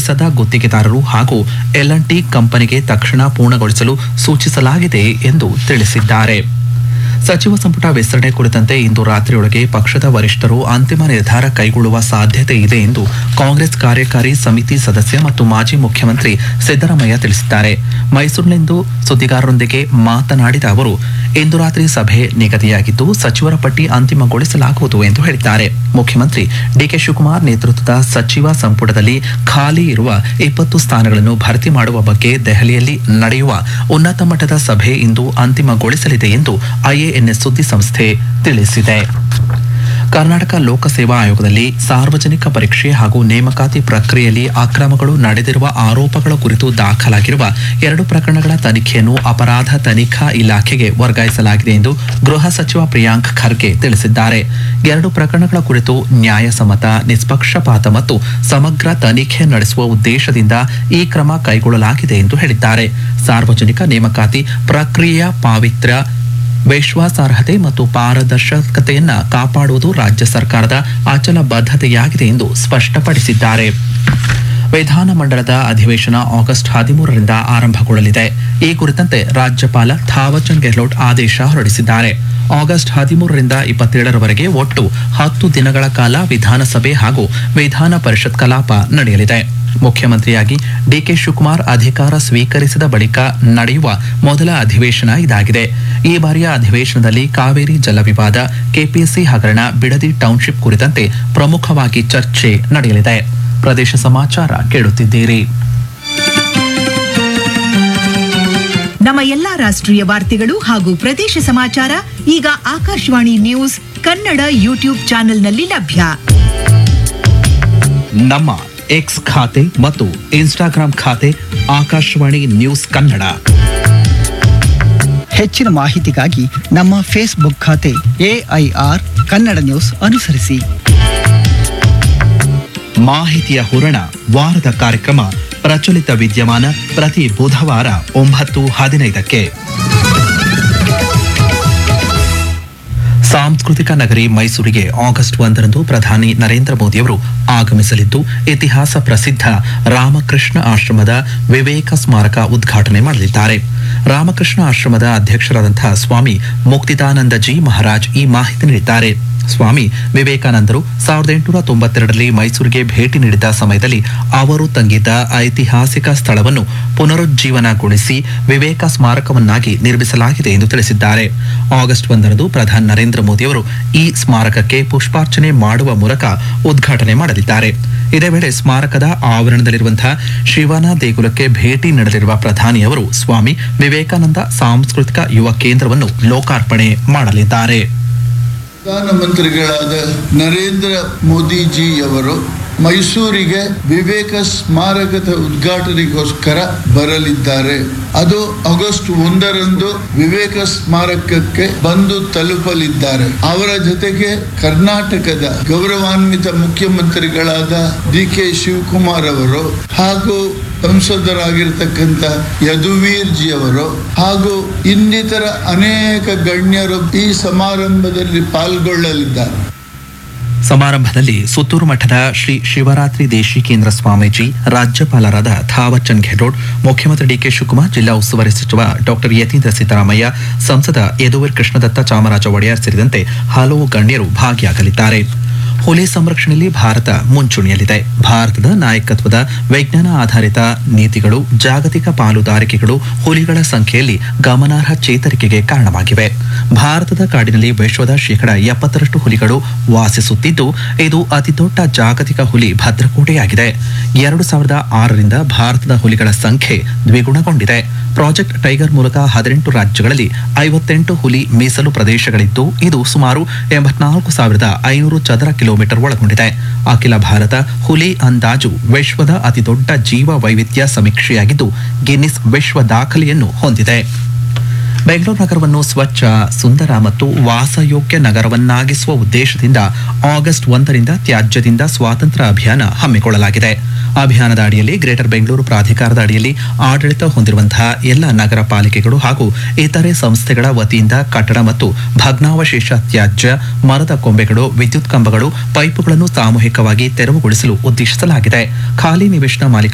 ಪಾವತಿಸದ ಗುತ್ತಿಗೆದಾರರು ಹಾಗೂ ಎಲ್ ಟಿ ಕಂಪನಿಗೆ ತಕ್ಷಣ ಪೂರ್ಣಗೊಳಿಸಲು ಸೂಚಿಸಲಾಗಿದೆ ಎಂದು ತಿಳಿಸಿದ್ದಾರೆ ಸಚಿವ ಸಂಪುಟ ವಿಸ್ತರಣೆ ಕುರಿತಂತೆ ಇಂದು ರಾತ್ರಿಯೊಳಗೆ ಪಕ್ಷದ ವರಿಷ್ಠರು ಅಂತಿಮ ನಿರ್ಧಾರ ಕೈಗೊಳ್ಳುವ ಸಾಧ್ಯತೆ ಇದೆ ಎಂದು ಕಾಂಗ್ರೆಸ್ ಕಾರ್ಯಕಾರಿ ಸಮಿತಿ ಸದಸ್ಯ ಮತ್ತು ಮಾಜಿ ಮುಖ್ಯಮಂತ್ರಿ ಸಿದ್ದರಾಮಯ್ಯ ತಿಳಿಸಿದ್ದಾರೆ ಮೈಸೂರಿನಲ್ಲಿಂದು ಸುದ್ದಿಗಾರರೊಂದಿಗೆ ಮಾತನಾಡಿದ ಅವರು ಇಂದು ರಾತ್ರಿ ಸಭೆ ನಿಗದಿಯಾಗಿದ್ದು ಸಚಿವರ ಪಟ್ಟಿ ಅಂತಿಮಗೊಳಿಸಲಾಗುವುದು ಎಂದು ಹೇಳಿದ್ದಾರೆ ಮುಖ್ಯಮಂತ್ರಿ ಡಿಕೆ ಶಿವಕುಮಾರ್ ನೇತೃತ್ವದ ಸಚಿವ ಸಂಪುಟದಲ್ಲಿ ಖಾಲಿ ಇರುವ ಇಪ್ಪತ್ತು ಸ್ಥಾನಗಳನ್ನು ಭರ್ತಿ ಮಾಡುವ ಬಗ್ಗೆ ದೆಹಲಿಯಲ್ಲಿ ನಡೆಯುವ ಉನ್ನತ ಮಟ್ಟದ ಸಭೆ ಇಂದು ಅಂತಿಮಗೊಳಿಸಲಿದೆ ಎಂದು ಐಎಎನ್ಎಸ್ ಸುದ್ದಿ ಸಂಸ್ಥೆ ತಿಳಿಸಿದೆ ಕರ್ನಾಟಕ ಲೋಕಸೇವಾ ಆಯೋಗದಲ್ಲಿ ಸಾರ್ವಜನಿಕ ಪರೀಕ್ಷೆ ಹಾಗೂ ನೇಮಕಾತಿ ಪ್ರಕ್ರಿಯೆಯಲ್ಲಿ ಅಕ್ರಮಗಳು ನಡೆದಿರುವ ಆರೋಪಗಳ ಕುರಿತು ದಾಖಲಾಗಿರುವ ಎರಡು ಪ್ರಕರಣಗಳ ತನಿಖೆಯನ್ನು ಅಪರಾಧ ತನಿಖಾ ಇಲಾಖೆಗೆ ವರ್ಗಾಯಿಸಲಾಗಿದೆ ಎಂದು ಗೃಹ ಸಚಿವ ಪ್ರಿಯಾಂಕ್ ಖರ್ಗೆ ತಿಳಿಸಿದ್ದಾರೆ ಎರಡು ಪ್ರಕರಣಗಳ ಕುರಿತು ನ್ಯಾಯಸಮ್ಮತ ನಿಷ್ಪಕ್ಷಪಾತ ಮತ್ತು ಸಮಗ್ರ ತನಿಖೆ ನಡೆಸುವ ಉದ್ದೇಶದಿಂದ ಈ ಕ್ರಮ ಕೈಗೊಳ್ಳಲಾಗಿದೆ ಎಂದು ಹೇಳಿದ್ದಾರೆ ಸಾರ್ವಜನಿಕ ನೇಮಕಾತಿ ಪ್ರಕ್ರಿಯೆಯ ಪಾವಿತ್ರ್ಯ ವಿಶ್ವಾಸಾರ್ಹತೆ ಮತ್ತು ಪಾರದರ್ಶಕತೆಯನ್ನ ಕಾಪಾಡುವುದು ರಾಜ್ಯ ಸರ್ಕಾರದ ಅಚಲ ಬದ್ಧತೆಯಾಗಿದೆ ಎಂದು ಸ್ಪಷ್ಟಪಡಿಸಿದ್ದಾರೆ ವಿಧಾನಮಂಡಲದ ಅಧಿವೇಶನ ಆಗಸ್ಟ್ ಹದಿಮೂರರಿಂದ ಆರಂಭಗೊಳ್ಳಲಿದೆ ಈ ಕುರಿತಂತೆ ರಾಜ್ಯಪಾಲ ಥಾವರ್ಚಂದ್ ಗೆಹ್ಲೋಟ್ ಆದೇಶ ಹೊರಡಿಸಿದ್ದಾರೆ ಆಗಸ್ಟ್ ಹದಿಮೂರರಿಂದ ಇಪ್ಪತ್ತೇಳರವರೆಗೆ ಒಟ್ಟು ಹತ್ತು ದಿನಗಳ ಕಾಲ ವಿಧಾನಸಭೆ ಹಾಗೂ ವಿಧಾನ ಪರಿಷತ್ ಕಲಾಪ ನಡೆಯಲಿದೆ ಮುಖ್ಯಮಂತ್ರಿಯಾಗಿ ಡಿಕೆ ಶಿವಕುಮಾರ್ ಅಧಿಕಾರ ಸ್ವೀಕರಿಸಿದ ಬಳಿಕ ನಡೆಯುವ ಮೊದಲ ಅಧಿವೇಶನ ಇದಾಗಿದೆ ಈ ಬಾರಿಯ ಅಧಿವೇಶನದಲ್ಲಿ ಕಾವೇರಿ ಜಲ ವಿವಾದ ಕೆಪಿಎಸ್ಸಿ ಹಗರಣ ಬಿಡದಿ ಟೌನ್ಶಿಪ್ ಕುರಿತಂತೆ ಪ್ರಮುಖವಾಗಿ ಚರ್ಚೆ ನಡೆಯಲಿದೆ ಪ್ರದೇಶ ಸಮಾಚಾರ ಕೇಳುತ್ತಿದ್ದೀರಿ ನಮ್ಮ ಎಲ್ಲಾ ರಾಷ್ಟ್ರೀಯ ವಾರ್ತೆಗಳು ಹಾಗೂ ಪ್ರದೇಶ ಸಮಾಚಾರ ಈಗ ಆಕಾಶವಾಣಿ ನ್ಯೂಸ್ ಕನ್ನಡ ಯೂಟ್ಯೂಬ್ ಚಾನೆಲ್ನಲ್ಲಿ ಲಭ್ಯ ನಮ್ಮ ಎಕ್ಸ್ ಖಾತೆ ಮತ್ತು ಇನ್ಸ್ಟಾಗ್ರಾಂ ಖಾತೆ ಆಕಾಶವಾಣಿ ನ್ಯೂಸ್ ಕನ್ನಡ ಹೆಚ್ಚಿನ ಮಾಹಿತಿಗಾಗಿ ನಮ್ಮ ಫೇಸ್ಬುಕ್ ಖಾತೆ ಎಐಆರ್ ಕನ್ನಡ ನ್ಯೂಸ್ ಅನುಸರಿಸಿ ಮಾಹಿತಿಯ ಹೂರಣ ವಾರದ ಕಾರ್ಯಕ್ರಮ ಪ್ರಚಲಿತ ವಿದ್ಯಮಾನ ಪ್ರತಿ ಬುಧವಾರ ಒಂಬತ್ತು ಹದಿನೈದಕ್ಕೆ ಸಾಂಸ್ಕೃತಿಕ ನಗರಿ ಮೈಸೂರಿಗೆ ಆಗಸ್ಟ್ ಒಂದರಂದು ಪ್ರಧಾನಿ ನರೇಂದ್ರ ಮೋದಿಯವರು ಆಗಮಿಸಲಿದ್ದು ಇತಿಹಾಸ ಪ್ರಸಿದ್ಧ ರಾಮಕೃಷ್ಣ ಆಶ್ರಮದ ವಿವೇಕ ಸ್ಮಾರಕ ಉದ್ಘಾಟನೆ ಮಾಡಲಿದ್ದಾರೆ ರಾಮಕೃಷ್ಣ ಆಶ್ರಮದ ಅಧ್ಯಕ್ಷರಾದಂತಹ ಸ್ವಾಮಿ ಮುಕ್ತಿದಾನಂದ ಜಿ ಮಹಾರಾಜ್ ಈ ಮಾಹಿತಿ ನೀಡಿದ್ದಾರೆ ಸ್ವಾಮಿ ವಿವೇಕಾನಂದರು ಸಾವಿರದ ಎಂಟುನೂರ ತೊಂಬತ್ತೆರಡರಲ್ಲಿ ಮೈಸೂರಿಗೆ ಭೇಟಿ ನೀಡಿದ ಸಮಯದಲ್ಲಿ ಅವರು ತಂಗಿದ್ದ ಐತಿಹಾಸಿಕ ಸ್ಥಳವನ್ನು ಪುನರುಜ್ಜೀವನಗೊಳಿಸಿ ವಿವೇಕ ಸ್ಮಾರಕವನ್ನಾಗಿ ನಿರ್ಮಿಸಲಾಗಿದೆ ಎಂದು ತಿಳಿಸಿದ್ದಾರೆ ಆಗಸ್ಟ್ ಒಂದರಂದು ಪ್ರಧಾನಿ ನರೇಂದ್ರ ಮೋದಿಯವರು ಈ ಸ್ಮಾರಕಕ್ಕೆ ಪುಷ್ಪಾರ್ಚನೆ ಮಾಡುವ ಮೂಲಕ ಉದ್ಘಾಟನೆ ಮಾಡಲಿದ್ದಾರೆ ಇದೇ ವೇಳೆ ಸ್ಮಾರಕದ ಆವರಣದಲ್ಲಿರುವಂತಹ ಶಿವನ ದೇಗುಲಕ್ಕೆ ಭೇಟಿ ನೀಡಲಿರುವ ಪ್ರಧಾನಿಯವರು ಸ್ವಾಮಿ ವಿವೇಕಾನಂದ ಸಾಂಸ್ಕೃತಿಕ ಯುವ ಕೇಂದ್ರವನ್ನು ಲೋಕಾರ್ಪಣೆ ಮಾಡಲಿದ್ದಾರೆ ಪ್ರಧಾನಮಂತ್ರಿಗಳಾದ ನರೇಂದ್ರ ಮೋದಿಜಿಯವರು ಮೈಸೂರಿಗೆ ವಿವೇಕ ಸ್ಮಾರಕದ ಉದ್ಘಾಟನೆಗೋಸ್ಕರ ಬರಲಿದ್ದಾರೆ ಅದು ಆಗಸ್ಟ್ ಒಂದರಂದು ವಿವೇಕ ಸ್ಮಾರಕಕ್ಕೆ ಬಂದು ತಲುಪಲಿದ್ದಾರೆ ಅವರ ಜೊತೆಗೆ ಕರ್ನಾಟಕದ ಗೌರವಾನ್ವಿತ ಮುಖ್ಯಮಂತ್ರಿಗಳಾದ ಡಿ ಕೆ ಶಿವಕುಮಾರ್ ಅವರು ಹಾಗೂ ಸಂಸದರಾಗಿರ್ತಕ್ಕಂಥ ಯದುವೀರ್ ಜಿ ಅವರು ಹಾಗೂ ಇನ್ನಿತರ ಅನೇಕ ಗಣ್ಯರು ಈ ಸಮಾರಂಭದಲ್ಲಿ ಪಾಲ್ಗೊಳ್ಳಲಿದ್ದಾರೆ ಸಮಾರಂಭದಲ್ಲಿ ಸುತ್ತೂರು ಮಠದ ಶ್ರೀ ಶಿವರಾತ್ರಿ ದೇಶಿಕೇಂದ್ರ ಸ್ವಾಮೀಜಿ ರಾಜ್ಯಪಾಲರಾದ ಥಾವರ್ಚಂದ್ ಗೆಹ್ಲೋಟ್ ಮುಖ್ಯಮಂತ್ರಿ ಡಿಕೆ ಶಿವಕುಮಾರ್ ಜಿಲ್ಲಾ ಉಸ್ತುವಾರಿ ಸಚಿವ ಡಾಕ್ಟರ್ ಯತೀಂದ್ರ ಸಿದ್ದರಾಮಯ್ಯ ಸಂಸದ ಯದುವೀರ್ ಕೃಷ್ಣದತ್ತ ಚಾಮರಾಜ ಒಡೆಯರ್ ಸೇರಿದಂತೆ ಹಲವು ಗಣ್ಯರು ಭಾಗಿಯಾಗಲಿದ್ದಾರೆ ಹುಲಿ ಸಂರಕ್ಷಣೆಯಲ್ಲಿ ಭಾರತ ಮುಂಚೂಣಿಯಲ್ಲಿದೆ ಭಾರತದ ನಾಯಕತ್ವದ ವಿಜ್ಞಾನ ಆಧಾರಿತ ನೀತಿಗಳು ಜಾಗತಿಕ ಪಾಲುದಾರಿಕೆಗಳು ಹುಲಿಗಳ ಸಂಖ್ಯೆಯಲ್ಲಿ ಗಮನಾರ್ಹ ಚೇತರಿಕೆಗೆ ಕಾರಣವಾಗಿವೆ ಭಾರತದ ಕಾಡಿನಲ್ಲಿ ವಿಶ್ವದ ಶೇಕಡ ಎಪ್ಪತ್ತರಷ್ಟು ಹುಲಿಗಳು ವಾಸಿಸುತ್ತಿದ್ದು ಇದು ಅತಿದೊಡ್ಡ ಜಾಗತಿಕ ಹುಲಿ ಭದ್ರಕೋಟೆಯಾಗಿದೆ ಎರಡು ಸಾವಿರದ ಆರರಿಂದ ಭಾರತದ ಹುಲಿಗಳ ಸಂಖ್ಯೆ ದ್ವಿಗುಣಗೊಂಡಿದೆ ಪ್ರಾಜೆಕ್ಟ್ ಟೈಗರ್ ಮೂಲಕ ಹದಿನೆಂಟು ರಾಜ್ಯಗಳಲ್ಲಿ ಐವತ್ತೆಂಟು ಹುಲಿ ಮೀಸಲು ಪ್ರದೇಶಗಳಿದ್ದು ಇದು ಸುಮಾರು ಎಂಬತ್ನಾಲ್ಕು ಸಾವಿರದ ಐನೂರು ಚದರ ಕಿಲೋಮೀಟರ್ ಒಳಗೊಂಡಿದೆ ಅಖಿಲ ಭಾರತ ಹುಲಿ ಅಂದಾಜು ವಿಶ್ವದ ಅತಿದೊಡ್ಡ ಜೀವ ವೈವಿಧ್ಯ ಸಮೀಕ್ಷೆಯಾಗಿದ್ದು ಗಿನ್ನಿಸ್ ವಿಶ್ವ ದಾಖಲೆಯನ್ನು ಹೊಂದಿದೆ ಬೆಂಗಳೂರು ನಗರವನ್ನು ಸ್ವಚ್ಛ ಸುಂದರ ಮತ್ತು ವಾಸಯೋಗ್ಯ ನಗರವನ್ನಾಗಿಸುವ ಉದ್ದೇಶದಿಂದ ಆಗಸ್ಟ್ ಒಂದರಿಂದ ತ್ಯಾಜ್ಯದಿಂದ ಸ್ವಾತಂತ್ರ್ಯ ಅಭಿಯಾನ ಹಮ್ಮಿಕೊಳ್ಳಲಾಗಿದೆ ಅಭಿಯಾನದ ಅಡಿಯಲ್ಲಿ ಗ್ರೇಟರ್ ಬೆಂಗಳೂರು ಪ್ರಾಧಿಕಾರದ ಅಡಿಯಲ್ಲಿ ಆಡಳಿತ ಹೊಂದಿರುವಂತಹ ಎಲ್ಲ ನಗರ ಪಾಲಿಕೆಗಳು ಹಾಗೂ ಇತರೆ ಸಂಸ್ಥೆಗಳ ವತಿಯಿಂದ ಕಟ್ಟಡ ಮತ್ತು ಭಗ್ನಾವಶೇಷ ತ್ಯಾಜ್ಯ ಮರದ ಕೊಂಬೆಗಳು ವಿದ್ಯುತ್ ಕಂಬಗಳು ಪೈಪುಗಳನ್ನು ಸಾಮೂಹಿಕವಾಗಿ ತೆರವುಗೊಳಿಸಲು ಉದ್ದೇಶಿಸಲಾಗಿದೆ ಖಾಲಿ ನಿವೇಶನ ಮಾಲೀಕ